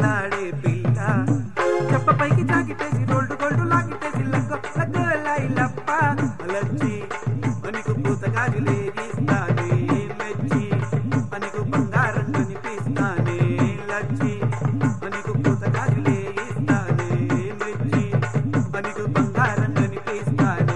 పిట్టలాడే పిల్ల చెప్ప పైకి జాకిటేసి రోల్డు గోల్డు లాకిటేసి లగ్గ లగ్గ లైలప్ప లచ్చి మనకు పూతగాజు లేగిస్తానే మెచ్చి మనకు బంగారం కనిపిస్తానే లచ్చి మనకు పూతగాజు లేగిస్తానే మెచ్చి మనకు బంగారం కనిపిస్తానే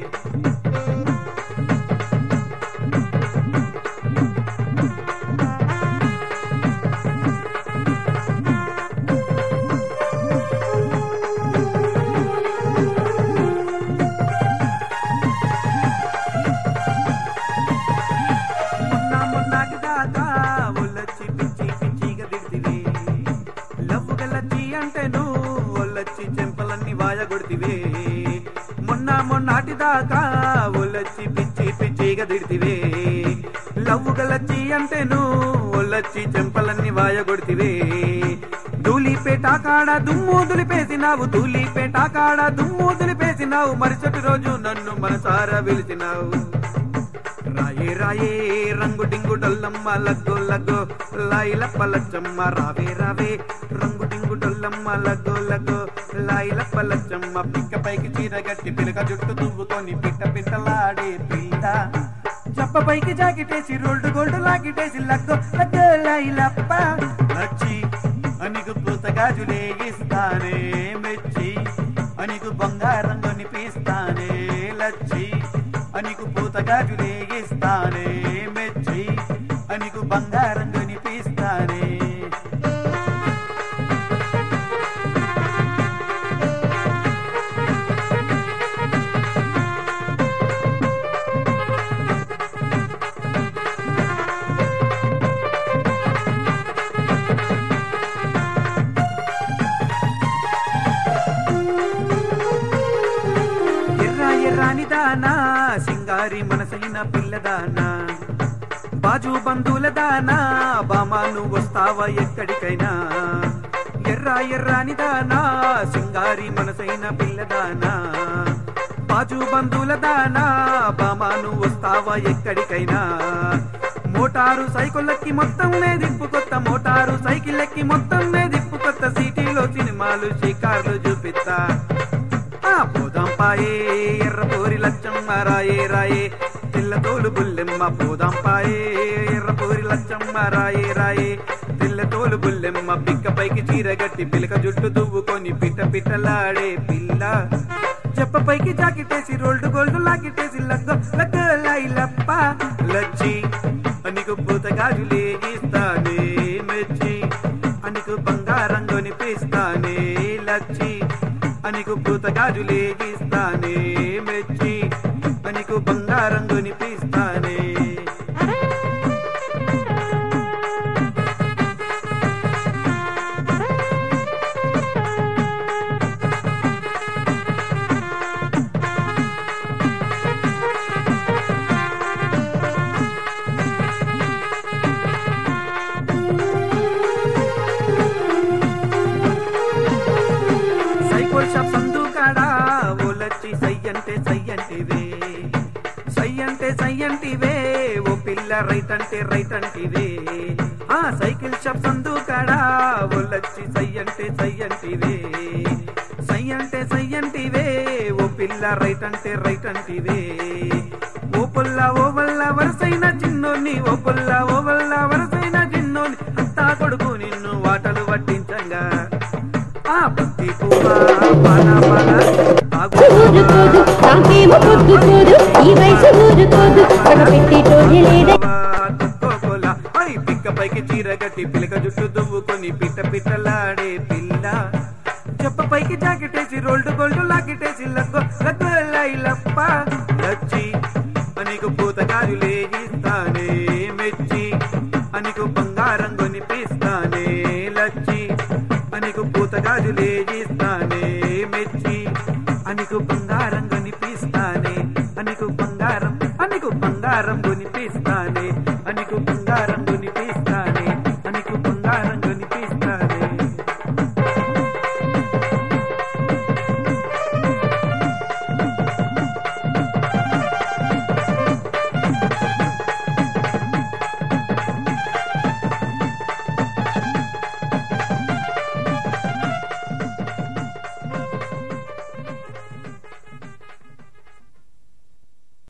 మొన్న మొన్నటి దాకా ఒళ్ళొచ్చి పిచ్చి పిచ్చిగా తిడితివే లవ్వు గల్లచ్చి అంటేను ఒళ్ళొచ్చి చెంపలన్నీ వాయగొడితివే మొన్న మొన్నటి దాకా ఒళ్ళొచ్చి పిచ్చి పిచ్చిగా తిడితివే లవ్వు గల్లచ్చి అంటేను ఒళ్ళొచ్చి చెంపలన్నీ వాయగొడితివే ధూళిపేట కాడ దుమ్ము దులిపేసినావు ధూళిపేట కాడ దుమ్ము దులిపేసినావు మరుసటి రోజు నన్ను మనసారా పిలిచినావు రాయే రాయే రంగు డింగు డొల్లమ్మ లగ్గు లగ్గు లాయిలప్ప లచ్చమ్మ రావే రావే రంగు డింగు డొల్లమ్మ లగ్గు లగ్గు లాయిలప్ప లచ్చమ్మ పిక్క పైకి చీర గట్టి పిలక జుట్టు దువ్వుకొని పిట్ట పిట్టలాడే పిల్ల జప్ప పైకి జాకెటేసి రోల్డ్ గోల్డ్ లాకెటేసి లగ్గు లగ్గు లాయిలప్ప లచ్చి అనికు పూతగాజులే ఇస్తానే మెచ్చి అనికు బంగారం కొనిపిస్తానే లచ్చి అనికు పూతగాజులే ఇస్తానే మెచ్చి అనికు బంగారం కొనిపిస్తానే ఎర్ర ఎర్రాని దానా సింగారి మనసైన పిల్లదానా బాజు బంధువుల దానా బామాను వస్తావా ఎక్కడికైనా ఎర్ర ఎర్రాని దానా సింగారి మనసైన పిల్లదానా బాజు బంధువుల దానా బామాను వస్తావా ఎక్కడికైనా మోటారు సైకిళ్ళకి మొత్తం దిప్పు కొత్త మోటారు సైకిళ్ళకి మొత్తం దిప్పు కొత్త సిటీలో సినిమాలు షికార్లు చూపిస్తా ఆ పోదాం పాయే ఎర్ర పూరి లచ్చమ్మ రాయే రాయే పిల్ల తోలు బుల్లెమ్మ పోదాం పాయే ఎర్ర పూరి లచ్చమ్మ రాయే రాయే పిల్ల తోలు బుల్లెమ్మ పిక్క పైకి చీర గట్టి పిలక జుట్టు దువ్వుకొని పిట్ట పిట్టలాడే పిల్ల చెప్ప పైకి జాకెటేసి రోల్డ్ గోల్డ్ లాకెటేసి లగ్గ లగ్గ లైలప్ప లచ్చి అనికు పూత గాజులే ఇస్తానే మెచ్చి అనికు బంగారం కొనిపిస్తానే లచ్చి అనికు పూత గాజులే ఇస్తానే మెచ్చి అనికు బంగారం కొనిపిస్తానే సైకిల్ షాప్ సందు కాడా ఓలచ్చి సై అంటే సై అంటివే సై అంటే సై అంటివే ఓ పిల్ల రైట్ అంటే రైట్ అంటివే ఆ సైకిల్ షాప్ సందు కాడా ఓలచ్చి సై అంటే సై అంటివే సై అంటే సై అంటివే ఓ పిల్ల రైట్ అంటే రైట్ అంటివే ఓ పుల్ల ఓ వల్ల వరసైన చిన్నోని ఓ పుల్ల ఓ వల్ల వరసైన చిన్నోని అంతా కొడుకు నిన్ను వాటలు పట్టించంగా ఆ బంతి పువ్వా పాల పాల ఆగు ఊరుకోదు నాకేమో పొద్దుకోదు ఈ వయసు ఊరుకోదు ఒక పెట్టేటోడి లేదే కోకోలా ఐ పిక్క పైకి చీర కట్టి పిలక జుట్టు దువ్వుకొని పిట్ట పిట్టలాడే పిల్ల చెప్ప పైకి జాకెటేసి రోల్డ్ గోల్డ్ లాకెటేసి లగ్గో లగ్గో లైలప్ప లచ్చి అనికు పూత గాజులే ఇస్తానే మెచ్చి అనికు బంగారం కొనిపిస్తానే లచ్చి అనికు పూత గాజులే ఇస్తానే మెచ్చి అనికు బంగారం కొనిపిస్తానే అనికు బంగారం అనికు బంగారం